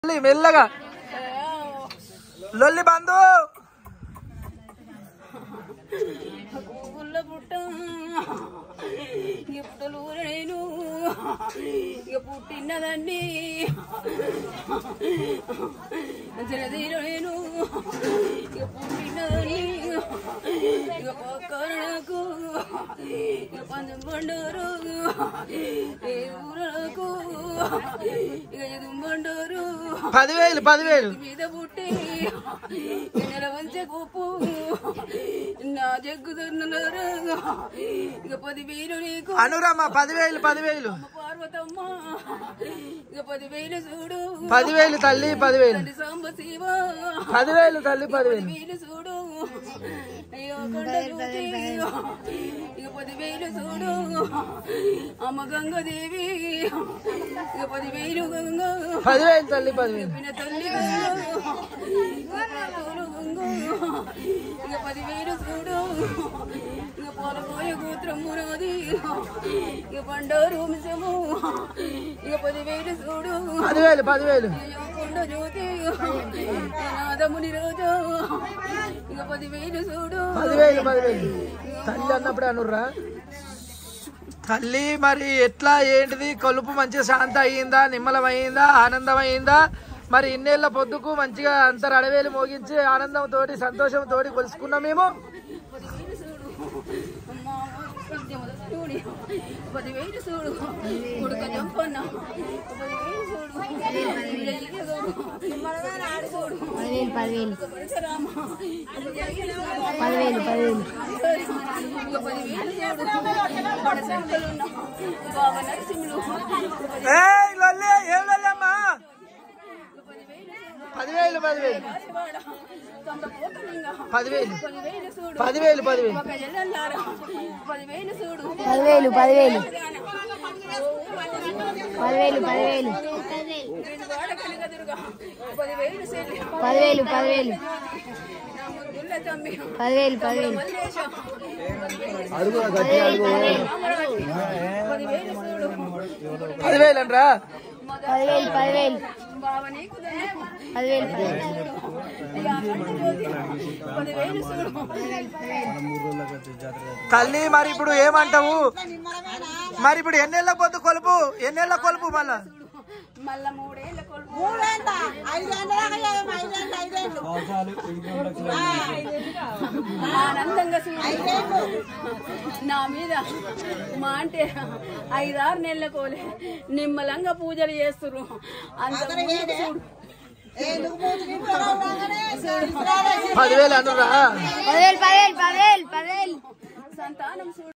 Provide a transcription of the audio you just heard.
లొల్లి మెల్లగా లొల్లి బంధు పువ్వుల పుట్ట ఇక పుట్టలు నేను ఇక పుట్టినదండి జలదీర నేను ఇక పుట్టినదని ఇక పక్కనకు ఇక పందం బండారు ఏ ఊరకు ఇక ఎదుం బండారు పదివేలు పదివేలు మీద పుట్టి నెల వంచే కూపు నా జగ్గు దున్నలారా ఇక పదివేలు నీకు అనురమ్మ పదివేలు పదివేలు అమ్మ పార్వతమ్మ ఇక పదివేలు చూడు పదివేలు తల్లి పదివేలు తల్లి సాంబ శివ పదివేలు తల్లి పదివేలు పదివేలు చూడు అయ్యో కొండ చూసి ఇక పదివేలు చూడు అమ్మ గంగదేవి ఇక పదివేలు గంగ పదివేలు తల్లి పదివేలు పిన తల్లి గంగ ఇక పాపలు గంగ ఇక పదివేలు చూడు ఇక పాలపోయే గోత్రము నాది ఇక బండారు వంశము ఇక పదివేలు చూడు పదివేలు పదివేలు అయ్యో కొండ జ్యోతి నాదముని రోజు ఇక పదివేలు చూడు పదివేలు పదివేలు తల్లి అన్నప్పుడే అనుర్రా తల్లి మరి ఎట్లా ఏంటిది కలుపు మంచిగా శాంత అయ్యిందా నిమ్మలం అయ్యిందా ఆనందం అయ్యిందా మరి ఇన్నేళ్ల పొద్దుకు మంచిగా అంత అడవేలు మోగించి ఆనందంతో సంతోషంతో కొలుసుకున్నాం మేము పదివేలు చూడు అమ్మా పద్యముల చూడు పదివేలు చూడు కొడుక చంపన్న పదివేలు చూడు చూడు పదివేలు పదివేలు పరశురామ పదివేలు పదివేలు ఇక పదివేలు చూడు పడసంకలున్న బాబా నరసింహులు ఏయ్ లొల్లి, ఏం లొల్లమ్మా? పదివేలు పదివేలు పదివేలు రాజవాడ తొండ పోతలింగ పదివేలు పదివేలు చూడు పదివేలు పదివేలు ఒక ఎల్లల్లారా పదివేలు చూడు పదివేలు పదివేలు పదివేలు పదివేలు నేను వాడ కనకదుర్గ పదివేలు సెల్లి పదివేలు పదివేలు నా ముద్దుల తమ్మి పదివేలు పదివేలు మల్లేశ పదివేలు పదివేలు పదివేలు చూడు పదివేలు అనరా పదివేలు పదివేలు బావ నీకు దండం. పదివేలు పదివేలు అయ్యా కంట జ్యోతి పదివేలు చూడు తల్లి మరి ఇప్పుడు ఏమంటావు మరి ఇప్పుడు ఎన్నేళ్ల పొద్దు కొలుపు ఎన్నేళ్ల కొలుపు మళ్ళా మళ్ళా మూడేళ్ల కొడుకు ఆనందంగా చూడు నా మీద మా అంటే ఐదారు నెలల కోలే నిమ్మలంగా పూజలు చేస్తురు అంత ముందు చూడు పదివేలు అనురా పదివేలు పదివేలు పదివేలు పదివేలు సంతానం చూడు